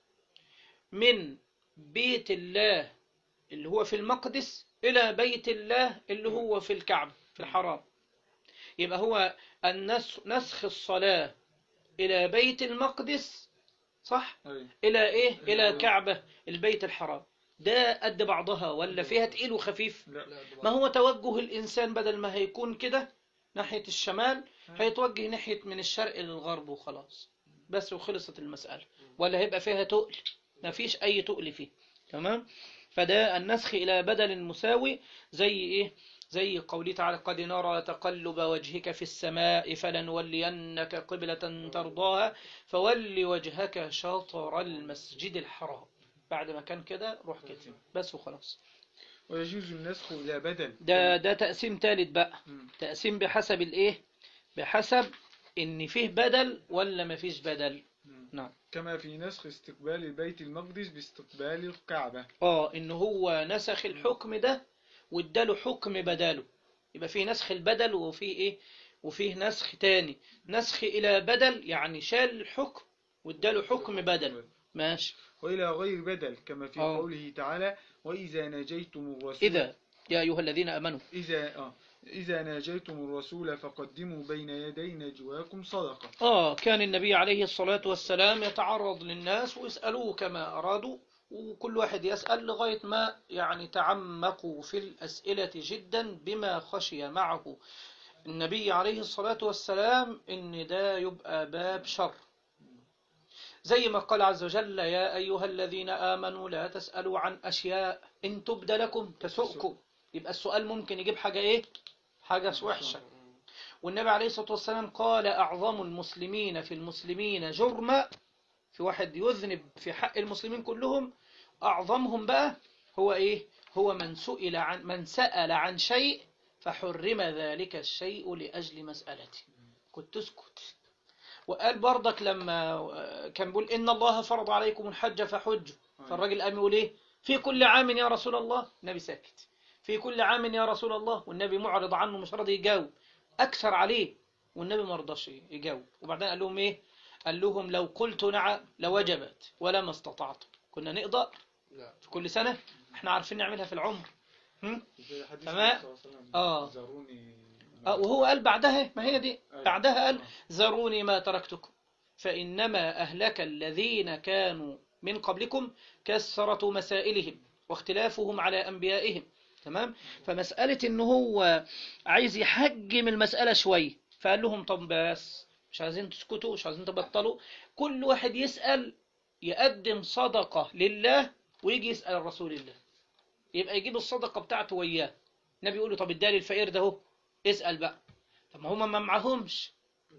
Speaker 1: من بيت الله اللي هو في المقدس إلى بيت الله اللي هو في الكعبة في الحرام يبقى هو النسخ نسخ الصلاة إلى بيت المقدس صح
Speaker 2: أيوة.
Speaker 1: إلى إيه إلى
Speaker 2: أيوة.
Speaker 1: كعبة البيت الحرام ده قد بعضها ولا فيها تقيل وخفيف
Speaker 2: لا
Speaker 1: ما هو توجه الإنسان بدل ما هيكون كده ناحية الشمال هيتوجه ناحية من الشرق للغرب وخلاص بس وخلصت المسألة ولا هيبقى فيها تقل ما فيش أي تقل فيه تمام فده النسخ إلى بدل مساوي زي إيه زي قوله تعالى قد نرى تقلب وجهك في السماء فلنولينك قبلة ترضاها فول وجهك شطر المسجد الحرام بعد ما كان كده روح كده بس وخلاص
Speaker 2: ويجوز النسخ إلى بدل
Speaker 1: ده ده تقسيم ثالث بقى
Speaker 2: مم.
Speaker 1: تقسيم بحسب الايه بحسب ان فيه بدل ولا ما فيش بدل
Speaker 2: مم.
Speaker 1: نعم
Speaker 2: كما في نسخ استقبال البيت المقدس باستقبال الكعبة
Speaker 1: اه ان هو نسخ الحكم ده واداله حكم بداله يبقى فيه نسخ البدل وفيه ايه وفيه نسخ تاني نسخ الى بدل يعني شال الحكم واداله حكم بدل ماشي
Speaker 2: وإلى غير بدل كما في
Speaker 1: آه.
Speaker 2: قوله تعالى وإذا ناجيتم الرسول
Speaker 1: اذا يا ايها الذين امنوا
Speaker 2: إذا آه إذا ناجيتم الرسول فقدموا بين يدي نجواكم صدقة
Speaker 1: آه كان النبي عليه الصلاة والسلام يتعرض للناس ويسألوه كما أرادوا وكل واحد يسأل لغاية ما يعني تعمقوا في الأسئلة جدا بما خشي معه النبي عليه الصلاة والسلام إن ده يبقى باب شر زي ما قال عز وجل يا أيها الذين آمنوا لا تسألوا عن أشياء إن تبد لكم تسؤكم يبقى السؤال ممكن يجيب حاجة إيه حاجة وحشة والنبي عليه الصلاة والسلام قال أعظم المسلمين في المسلمين جرما في واحد يذنب في حق المسلمين كلهم أعظمهم بقى هو إيه هو من سئل عن من سأل عن شيء فحرم ذلك الشيء لأجل مسألته كنت تسكت وقال برضك لما كان بيقول إن الله فرض عليكم الحج فحجوا فالراجل قام يقول إيه في كل عام يا رسول الله النبي ساكت في كل عام يا رسول الله والنبي معرض عنه مش راضي يجاوب أكثر عليه والنبي ما رضاش يجاوب وبعدين قال لهم إيه قال لهم لو قلت نعم لوجبت ولا ما استطعت كنا نقدر
Speaker 3: لا
Speaker 1: في كل سنة احنا عارفين نعملها في العمر هم؟
Speaker 2: زي حديث
Speaker 1: تمام.
Speaker 2: النبي صلى الله عليه وسلم،
Speaker 1: آه.
Speaker 2: زاروني
Speaker 1: آه وهو قال بعدها ما هي دي
Speaker 2: أيوة.
Speaker 1: بعدها قال
Speaker 2: آه.
Speaker 1: ذروني ما تركتكم فإنما أهلك الذين كانوا من قبلكم كثرة مسائلهم واختلافهم على أنبيائهم تمام فمسألة إن هو عايز يحجم المسألة شوية فقال لهم طب بس مش عايزين تسكتوا مش عايزين تبطلوا كل واحد يسأل يقدم صدقة لله ويجي يسأل رسول الله يبقى يجيب الصدقة بتاعته وياه النبي يقول له طب ادالي الفقير ده اهو اسأل بقى طب ما هم ما معهمش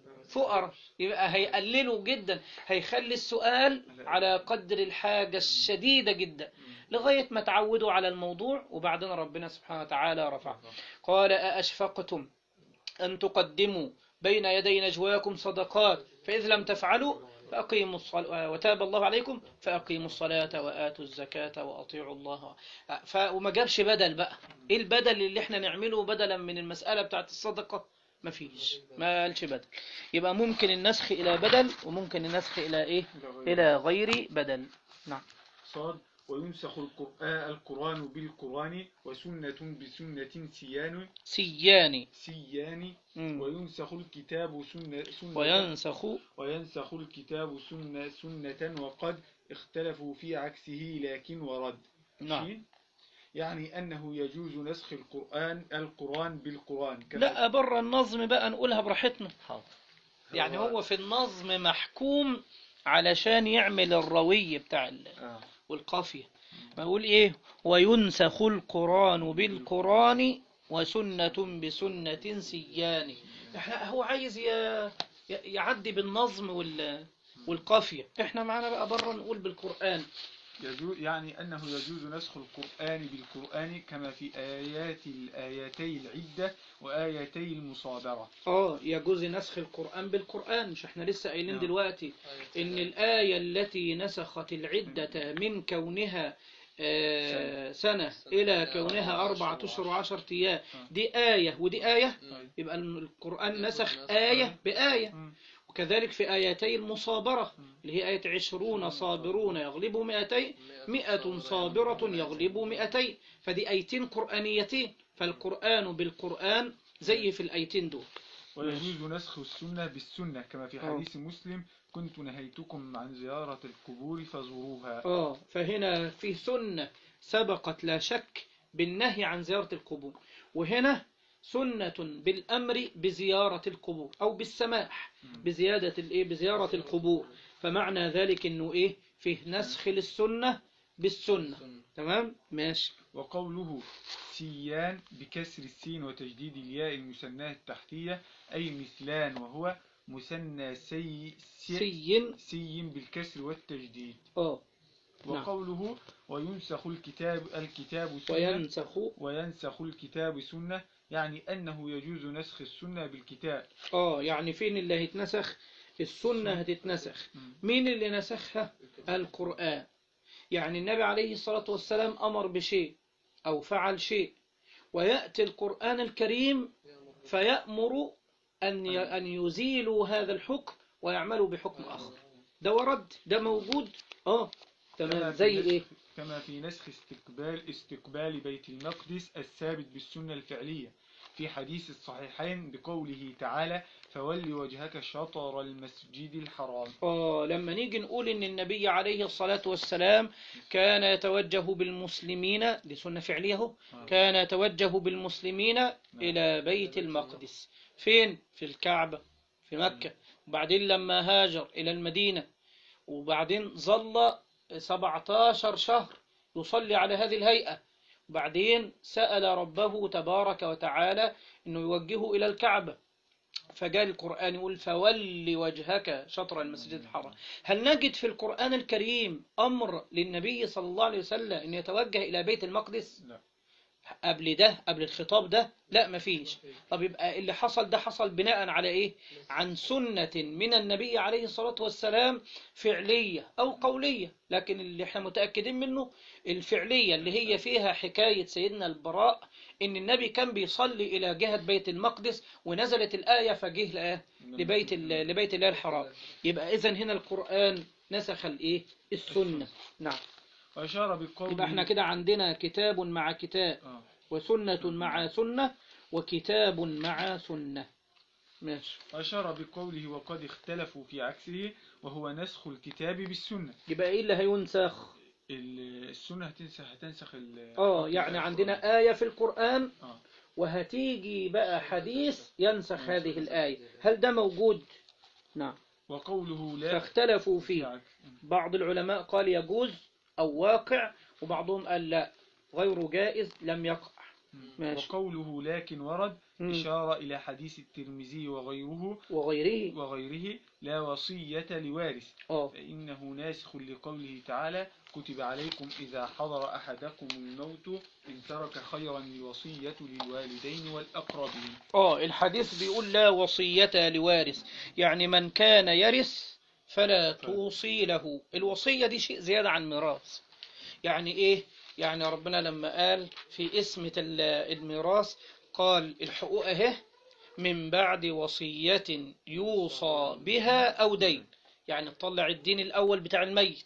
Speaker 1: فقراء يبقى هيقللوا جدا هيخلي السؤال على قدر الحاجة الشديدة جدا لغاية ما تعودوا على الموضوع وبعدين ربنا سبحانه وتعالى رفع قال أأشفقتم أن تقدموا بين يدي نجواكم صدقات فإذ لم تفعلوا فأقيموا الصلاة وتاب الله عليكم فأقيموا الصلاة وآتوا الزكاة وأطيعوا الله ف... وما جابش بدل بقى إيه البدل اللي احنا نعمله بدلا من المسألة بتاعت الصدقة ما فيش ما قالش بدل يبقى ممكن النسخ إلى بدل وممكن النسخ إلى إيه
Speaker 2: إلى غير
Speaker 1: إلى غير بدل نعم
Speaker 2: صاد وينسخ القرآن, القرآن بالقرآن وسنة بسنة سيان
Speaker 1: سيان
Speaker 2: سيان
Speaker 1: مم.
Speaker 2: وينسخ الكتاب سنة, سنة
Speaker 1: وينسخ
Speaker 2: وينسخ الكتاب سنة, سنة وقد اختلفوا في عكسه لكن ورد
Speaker 1: نعم
Speaker 2: شين؟ يعني أنه يجوز نسخ القرآن القرآن بالقرآن كما
Speaker 1: لا بره النظم بقى نقولها براحتنا
Speaker 3: حاضر
Speaker 1: يعني هو في النظم محكوم علشان يعمل الروي بتاع ال-
Speaker 2: آه.
Speaker 1: والقافية ما يقول ايه وينسخ القرآن بالقرآن وسنة بسنة سيان احنا هو عايز ي- ي- يعدي بالنظم وال والقافية احنا معانا بقى بره نقول بالقرآن
Speaker 2: يجوز يعني أنه يجوز نسخ القرآن بالقرآن كما في آيات الآيتي العدة وآيتي المصابرة
Speaker 1: اه يجوز نسخ القرآن بالقرآن مش احنا لسه قايلين
Speaker 2: نعم.
Speaker 1: دلوقتي ان الآية التي نسخت العدة من كونها آه، سنة إلى كونها أربعة أشهر وعشرة أيام دي آية ودي آية يبقى القرآن نسخ آية بآية
Speaker 2: مم.
Speaker 1: وكذلك في آياتي المصابرة اللي هي آية عشرون صابرون يغلبوا مئتين مئة صابرة يغلبوا مئتين فدي آيتين قرآنيتين فالقرآن بالقرآن زي في الآيتين دول
Speaker 2: ويجوز نسخ السنة بالسنة كما في
Speaker 1: آه.
Speaker 2: حديث مسلم كنت نهيتكم عن زيارة القبور فزوروها
Speaker 1: آه فهنا في سنة سبقت لا شك بالنهي عن زيارة القبور وهنا سنة بالأمر بزيارة القبور أو بالسماح بزيادة الإيه بزيارة القبور فمعنى ذلك إنه إيه فيه نسخ للسنة بالسنة تمام ماشي
Speaker 2: وقوله سيان بكسر السين وتجديد الياء المثناة التحتية أي مثلان وهو مثنى سي سي,
Speaker 1: سي
Speaker 2: سي بالكسر والتجديد
Speaker 1: آه نعم.
Speaker 2: وقوله وينسخ الكتاب الكتاب سنة
Speaker 1: وينسخ
Speaker 2: وينسخ الكتاب سنة يعني أنه يجوز نسخ السنة بالكتاب
Speaker 1: آه يعني فين اللي هيتنسخ السنة هتتنسخ
Speaker 2: مم.
Speaker 1: مين اللي نسخها القرآن يعني النبي عليه الصلاة والسلام أمر بشيء أو فعل شيء ويأتي القرآن الكريم فيأمر أن ي- أن يزيلوا هذا الحكم ويعملوا بحكم آخر ده ورد ده موجود اه
Speaker 2: كما
Speaker 1: تمام
Speaker 2: في
Speaker 1: زي
Speaker 2: نسخ-
Speaker 1: ايه
Speaker 2: كما في نسخ استقبال استقبال بيت المقدس الثابت بالسنة الفعلية في حديث الصحيحين بقوله تعالى فول وجهك شطر المسجد الحرام
Speaker 1: آه لما نيجي نقول إن النبي عليه الصلاة والسلام كان يتوجه بالمسلمين دي سنة فعلية اهو
Speaker 2: آه.
Speaker 1: كان يتوجه بالمسلمين إلى بيت المقدس فين؟ في الكعبة في مكة وبعدين لما هاجر إلى المدينة وبعدين ظل 17 شهر يصلي على هذه الهيئة وبعدين سأل ربه تبارك وتعالى أنه يوجهه إلى الكعبة فجاء القرآن يقول فول وجهك شطر المسجد الحرام هل نجد في القرآن الكريم أمر للنبي صلى الله عليه وسلم أن يتوجه إلى بيت المقدس
Speaker 2: لا
Speaker 1: قبل ده قبل الخطاب ده لا مفيش طب يبقى اللي حصل ده حصل بناء على ايه عن سنة من النبي عليه الصلاة والسلام فعلية او قولية لكن اللي احنا متأكدين منه الفعلية اللي هي فيها حكاية سيدنا البراء ان النبي كان بيصلي الى جهة بيت المقدس ونزلت الآية فجه لآه لبيت ال- لبيت الله الحرام يبقى اذا هنا القرآن نسخ الايه السنة نعم
Speaker 2: وأشار بقوله
Speaker 1: يبقى احنا كده عندنا كتاب مع كتاب
Speaker 2: آه.
Speaker 1: وسنة مع سنة وكتاب مع سنة ماشي
Speaker 2: وأشار بقوله وقد اختلفوا في عكسه وهو نسخ الكتاب بالسنة
Speaker 1: يبقى ايه اللي هينسخ
Speaker 2: ال- السنة هتنسخ هتنسخ ال-
Speaker 1: اه يعني عندنا آية في القرآن
Speaker 2: آه.
Speaker 1: وهتيجي بقى حديث ينسخ هذه الآية هل ده موجود نعم
Speaker 2: وقوله لا
Speaker 1: فاختلفوا
Speaker 2: في
Speaker 1: فيه
Speaker 2: عكس
Speaker 1: بعض العلماء قال يجوز أو واقع وبعضهم قال لا غير جائز لم يقع ماشي.
Speaker 2: وقوله لكن ورد
Speaker 1: مم.
Speaker 2: إشارة إلى حديث الترمذي وغيره
Speaker 1: وغيره
Speaker 2: وغيره لا وصية لوارث
Speaker 1: اه
Speaker 2: فإنه ناسخ لقوله تعالى كتب عليكم إذا حضر أحدكم الموت إن ترك خيرا الوصية للوالدين والأقربين
Speaker 1: اه الحديث بيقول لا وصية لوارث يعني من كان يرث فلا توصي له الوصية دي شيء زيادة عن ميراث يعني ايه يعني ربنا لما قال في اسمة ال- الميراث قال الحقوق اهي من بعد وصية يوصى بها او دين يعني تطلع الدين الاول بتاع الميت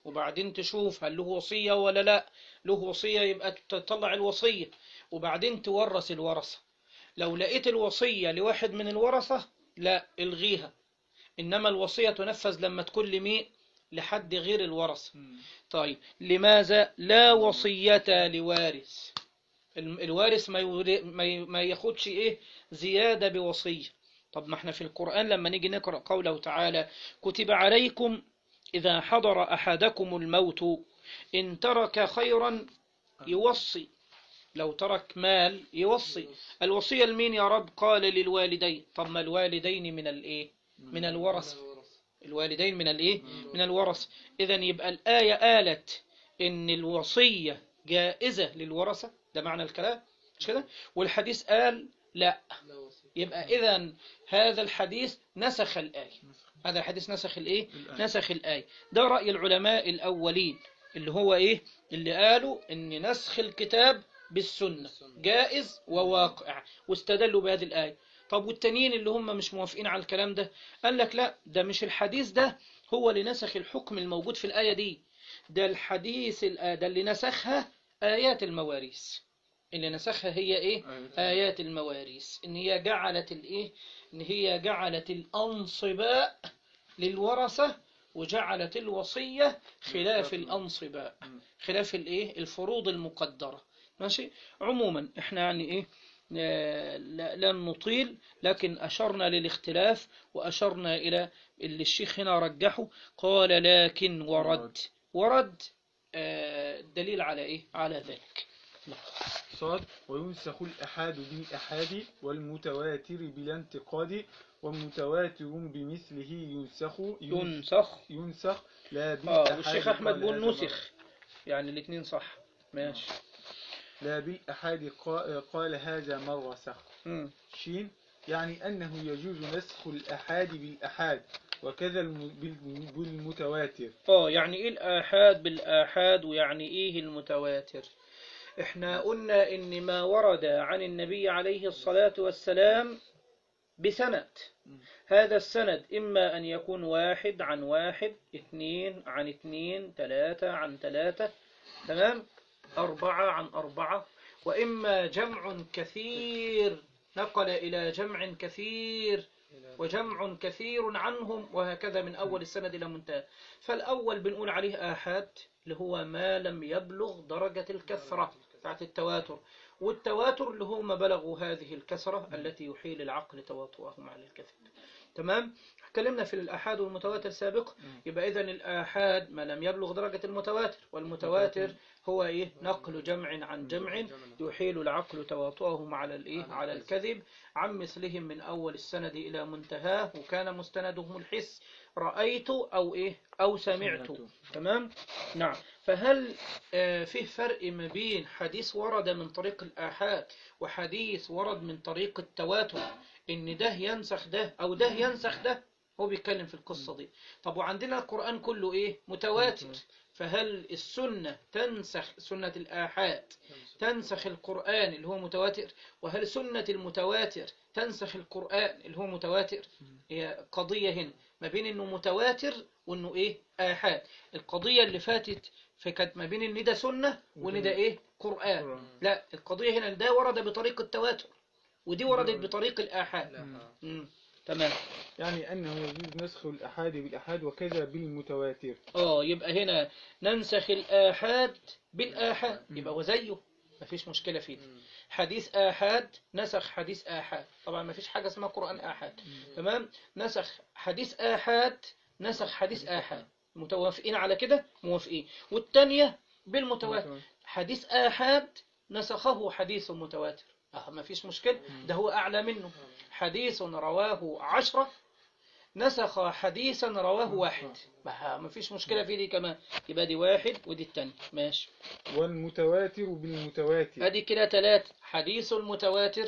Speaker 1: وبعدين تشوف هل له وصية ولا لا له وصية يبقى تطلع الوصية وبعدين تورث الورثة لو لقيت الوصية لواحد من الورثة لا الغيها إنما الوصية تنفذ لما تكون لمين لحد غير الورثة طيب لماذا لا وصية لوارث ال- الوارث ما يوري- ما ي- ما ياخدش ايه زيادة بوصية طب ما احنا في القرآن لما نيجي نقرأ قوله تعالى كتب عليكم إذا حضر أحدكم الموت إن ترك خيرا يوصي لو ترك مال يوصي الوصية لمين يا رب قال للوالدين طب ما الوالدين من الايه من الورثة الوالدين من الايه من الورثة اذا يبقى الآية قالت ان الوصية جائزة للورثة ده معنى الكلام مش كده والحديث قال لا يبقى اذا هذا الحديث نسخ الآية هذا الحديث نسخ الايه
Speaker 2: الآية.
Speaker 1: نسخ الآية ده رأي العلماء الأولين اللي هو ايه اللي قالوا ان نسخ الكتاب بالسنة جائز وواقع واستدلوا بهذه الآية طب والتانيين اللي هم مش موافقين على الكلام ده قال لك لا ده مش الحديث ده هو اللي نسخ الحكم الموجود في الآية دي ده الحديث الآ- ده اللي نسخها آيات المواريث اللي نسخها هي ايه آيات المواريث إن هي جعلت الإيه إن هي جعلت الأنصباء للورثة وجعلت الوصية خلاف الأنصباء خلاف الإيه الفروض المقدرة ماشي عموما إحنا يعني إيه آه، لا- لن نطيل لكن أشرنا للاختلاف وأشرنا إلى اللي الشيخ هنا رجحه قال لكن ورد ورد آه، دليل على إيه على ذلك
Speaker 2: صاد وينسخ الأحاد بالأحاد والمتواتر بلا انتقاد ومتواتر بمثله ينسخ
Speaker 1: ينسخ
Speaker 2: ينسخ لا
Speaker 1: اه
Speaker 2: بالأحاد
Speaker 1: والشيخ أحمد
Speaker 2: قال
Speaker 1: بيقول
Speaker 2: هذا
Speaker 1: نسخ يعني الاثنين صح ماشي
Speaker 2: مرة. لا بالأحاد قا- قال هذا مرة سخ
Speaker 1: مم.
Speaker 2: شين يعني أنه يجوز نسخ الأحاد بالأحاد وكذا الم- بال- بالمتواتر
Speaker 1: اه يعني ايه الآحاد بالآحاد ويعني ايه المتواتر احنا قلنا ان ما ورد عن النبي عليه الصلاة والسلام بسند هذا السند إما أن يكون واحد عن واحد اثنين عن اثنين ثلاثة عن ثلاثة تمام أربعة عن أربعة وإما جمع كثير نقل إلى جمع كثير وجمع كثير عنهم وهكذا من أول السند إلى منتهى فالأول بنقول عليه آحاد اللي هو ما لم يبلغ درجة الكثرة بتاعت التواتر والتواتر اللي هو ما بلغوا هذه الكثرة التي يحيل العقل تواطؤهم على الكذب تمام اتكلمنا في الآحاد والمتواتر سابقا يبقى إذن الآحاد ما لم يبلغ درجة المتواتر والمتواتر هو إيه نقل جمع عن جمع يحيل العقل تواطؤهم على الإيه على الكذب عن مثلهم من أول السند إلى منتهاه وكان مستندهم الحس رأيت أو إيه أو سمعت
Speaker 2: سمعت.
Speaker 1: تمام نعم فهل آه، فيه فرق ما بين حديث ورد من طريق الآحاد وحديث ورد من طريق التواتر إن ده ينسخ ده أو ده ينسخ ده هو بيتكلم في القصة دي طب وعندنا القرآن كله إيه متواتر فهل السنة تنسخ سنة الآحاد تنسخ القرآن اللي هو متواتر وهل سنة المتواتر تنسخ القرآن اللي هو متواتر هي قضية هنا ما بين انه متواتر وانه ايه آحاد القضية اللي فاتت فكانت ما بين ان ده سنة وان ده ايه قرآن
Speaker 2: قرآن.
Speaker 1: لا القضية هنا ده ورد بطريق التواتر ودي وردت بطريق الآحاد مم. تمام
Speaker 2: يعني أنه يجوز نسخ الأحاد بالأحاد وكذا بالمتواتر
Speaker 1: اه يبقى هنا ننسخ الآحاد بالآحاد يبقى وزيه مفيش مشكلة فيه حديث آحاد نسخ حديث آحاد طبعا مفيش حاجة اسمها قرآن آحاد تمام نسخ حديث آحاد نسخ حديث آحاد متوافقين على كده موافقين والتانية بالمتواتر حديث آحاد نسخه حديث متواتر اه مفيش مشكلة ده هو أعلى منه حديث رواه عشرة نسخ حديثا رواه واحد ما ما فيش مشكلة في دي كمان يبقى دي واحد ودي التانية ماشي
Speaker 2: والمتواتر بالمتواتر
Speaker 1: ادي كده ثلاثة حديث المتواتر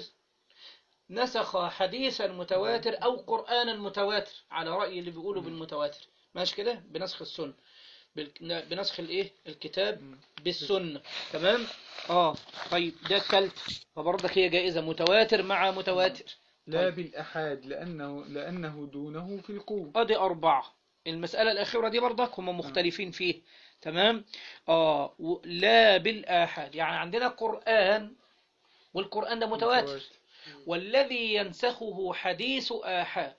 Speaker 1: نسخ حديثا متواتر او قرآنا متواتر على رأي اللي بيقولوا بالمتواتر ماشي كده بنسخ السنة بال- بنسخ الايه الكتاب بالسنة تمام اه طيب ده الثالث فبرضك هي جائزة متواتر مع متواتر
Speaker 2: لا
Speaker 1: طيب.
Speaker 2: بالأحاد لأنه لأنه دونه في القوة
Speaker 1: ادي أربعة المسألة الأخيرة دي برضك هم مختلفين فيه تمام آه و- لا بالآحاد يعني عندنا قرآن والقرآن ده متواتر والذي ينسخه حديث آحاد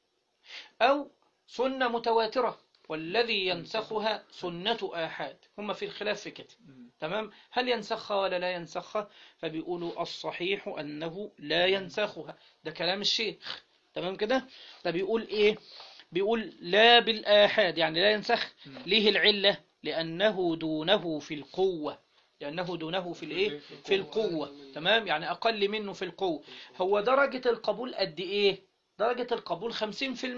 Speaker 1: أو سنة متواترة والذي ينسخها سنة آحاد هم في الخلاف في كده
Speaker 2: مم.
Speaker 1: تمام هل ينسخها ولا لا ينسخها فبيقولوا الصحيح أنه لا ينسخها ده كلام الشيخ تمام كده ده بيقول إيه بيقول لا بالآحاد يعني لا ينسخ
Speaker 2: مم.
Speaker 1: ليه العلة لأنه دونه في القوة لأنه دونه في الإيه في القوة تمام يعني أقل منه في القوة هو درجة القبول قد إيه درجة القبول 50%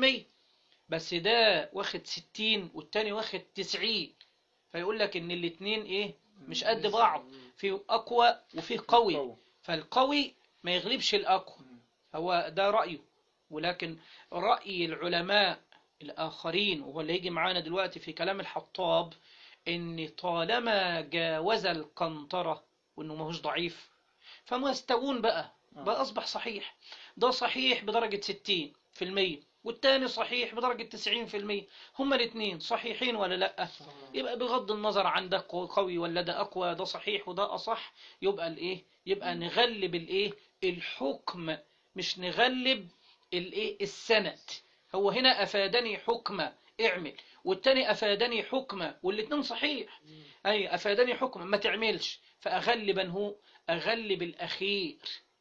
Speaker 1: بس ده واخد 60 والتاني واخد 90 فيقول لك إن الاتنين إيه مش قد بعض في أقوى وفيه قوي
Speaker 2: قوي.
Speaker 1: فالقوي ما يغلبش الأقوى
Speaker 2: مم.
Speaker 1: هو ده رأيه ولكن رأي العلماء الآخرين وهو اللي يجي معانا دلوقتي في كلام الحطاب إن طالما جاوز القنطرة وإنه ماهوش ضعيف فما يستوون بقى
Speaker 2: آه.
Speaker 1: بقى أصبح صحيح ده صحيح بدرجة 60 في المية والتاني صحيح بدرجة 90 في المية هما الاثنين صحيحين ولا لأ يبقى بغض النظر عن ده قوي ولا ده أقوى ده صحيح وده أصح يبقى الإيه يبقى نغلب الإيه الحكم مش نغلب الإيه السند هو هنا أفادني حكمة اعمل والتاني أفادني حكمة والاتنين صحيح أي أفادني حكمة ما تعملش فأغلب هو أغلب الأخير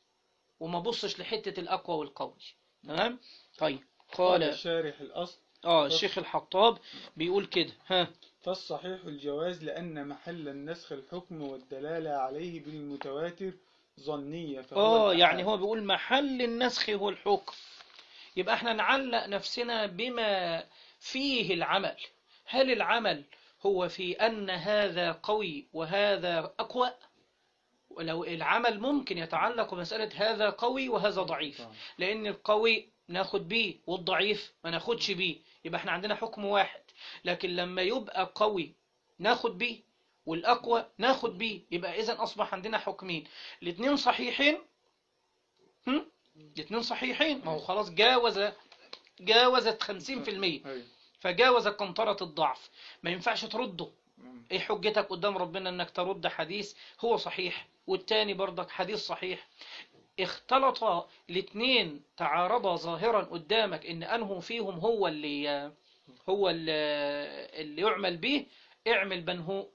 Speaker 1: وما بصش لحتة الأقوى والقوي تمام طيب
Speaker 2: قال
Speaker 1: قال
Speaker 2: الشارح الأصل
Speaker 1: اه الشيخ الحطاب بيقول كده ها
Speaker 2: فالصحيح الجواز لأن محل النسخ الحكم والدلالة عليه بالمتواتر ظنية فهو
Speaker 1: اه
Speaker 2: الأحاد.
Speaker 1: يعني هو بيقول محل النسخ هو الحكم يبقى احنا نعلق نفسنا بما فيه العمل هل العمل هو في أن هذا قوي وهذا أقوى ولو العمل ممكن يتعلق بمسألة هذا قوي وهذا ضعيف
Speaker 2: طبعا.
Speaker 1: لأن القوي ناخد بيه والضعيف ما ناخدش بيه يبقى احنا عندنا حكم واحد لكن لما يبقى قوي ناخد بيه والأقوى ناخد بيه يبقى إذا أصبح عندنا حكمين الاثنين صحيحين هم؟ الاثنين صحيحين ما هو خلاص جاوز جاوزت 50%
Speaker 2: أيوة.
Speaker 1: فجاوز قنطرة الضعف ما ينفعش ترده
Speaker 2: مم.
Speaker 1: ايه حجتك قدام ربنا انك ترد حديث هو صحيح والتاني برضك حديث صحيح اختلط الاثنين تعارضا ظاهرا قدامك ان انه فيهم هو اللي هو اللي, اللي يعمل به اعمل بنه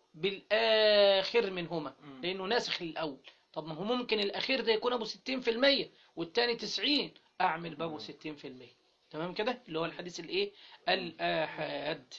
Speaker 1: بالاخر منهما
Speaker 2: مم.
Speaker 1: لانه ناسخ للاول طب ما هو ممكن الاخير ده يكون ابو 60% والتاني 90 اعمل بابو 60% تمام كده اللي هو الحديث الايه الاحاد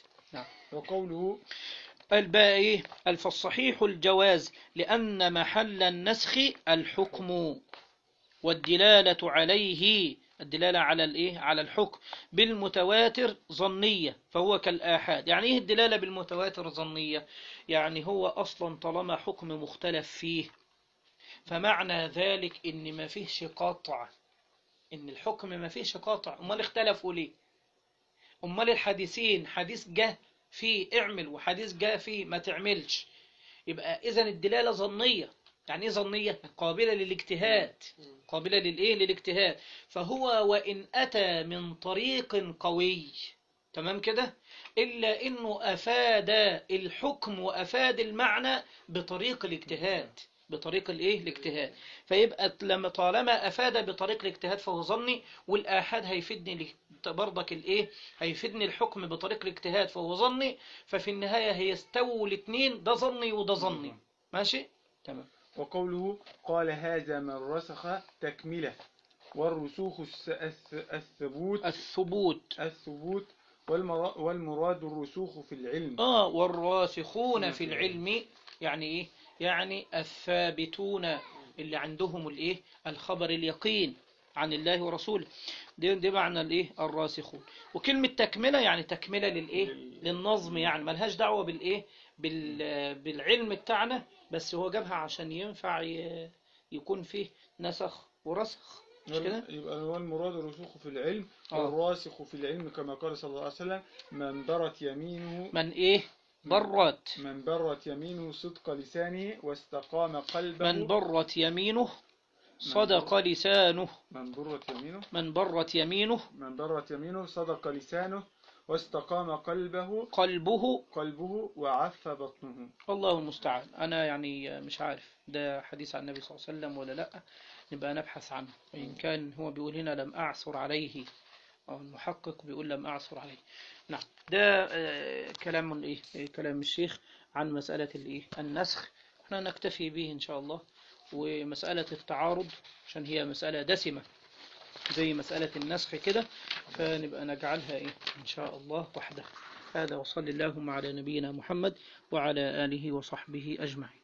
Speaker 2: وقوله
Speaker 1: الباقي إيه؟ فالصحيح الجواز لأن محل النسخ الحكم والدلالة عليه الدلالة على الإيه؟ على الحكم بالمتواتر ظنية فهو كالآحاد يعني إيه الدلالة بالمتواتر ظنية يعني هو أصلا طالما حكم مختلف فيه فمعنى ذلك إن ما فيهش قطع إن الحكم ما فيهش قطع أمال اختلفوا ليه أمال الحديثين حديث جه فيه اعمل وحديث جاء فيه ما تعملش يبقى إذا الدلالة ظنية يعني إيه ظنية؟ قابلة للاجتهاد قابلة للإيه؟ للاجتهاد فهو وإن أتى من طريق قوي تمام كده؟ إلا إنه أفاد الحكم وأفاد المعنى بطريق الاجتهاد بطريق الايه الاجتهاد فيبقى لما طالما افاد بطريق الاجتهاد فهو ظني والاحاد هيفيدني ل- برضك الايه هيفيدني الحكم بطريق الاجتهاد فهو ظني ففي النهايه هيستووا الاثنين ده ظني وده ظني ماشي تمام
Speaker 2: وقوله قال هذا من رسخ تكملة والرسوخ الس- الس- الثبوت
Speaker 1: الثبوت
Speaker 2: الثبوت والمرا- والمراد الرسوخ في العلم
Speaker 1: اه والراسخون في العلم يعني ايه يعني الثابتون اللي عندهم الايه الخبر اليقين عن الله ورسوله دي, دي معنى الايه الراسخون وكلمة تكملة يعني تكملة للايه للنظم يعني ملهاش دعوة بالايه بال بالعلم بتاعنا بس هو جابها عشان ينفع ي- يكون فيه نسخ ورسخ مش كده
Speaker 2: يبقى هو المراد الرسوخ في العلم
Speaker 1: آه.
Speaker 2: والراسخ في العلم كما قال صلى الله عليه وسلم من برت يمينه
Speaker 1: من ايه برت
Speaker 2: من برت يمينه صدق لسانه واستقام قلبه
Speaker 1: من برت يمينه صدق لسانه
Speaker 2: من برت يمينه
Speaker 1: من برت يمينه
Speaker 2: من برت يمينه صدق لسانه واستقام قلبه
Speaker 1: قلبه
Speaker 2: قلبه وعف بطنه
Speaker 1: الله المستعان أنا يعني مش عارف ده حديث عن النبي صلى الله عليه وسلم ولا لأ نبقى نبحث عنه وإن كان هو بيقول هنا لم أعثر عليه أو المحقق بيقول لم أعثر عليه نعم ده آه، كلام الإيه آه، كلام الشيخ عن مسألة الإيه النسخ احنا نكتفي به إن شاء الله ومسألة التعارض عشان هي مسألة دسمة زي مسألة النسخ كده فنبقى نجعلها إيه إن شاء الله وحدها هذا وصل اللهم على نبينا محمد وعلى آله وصحبه أجمعين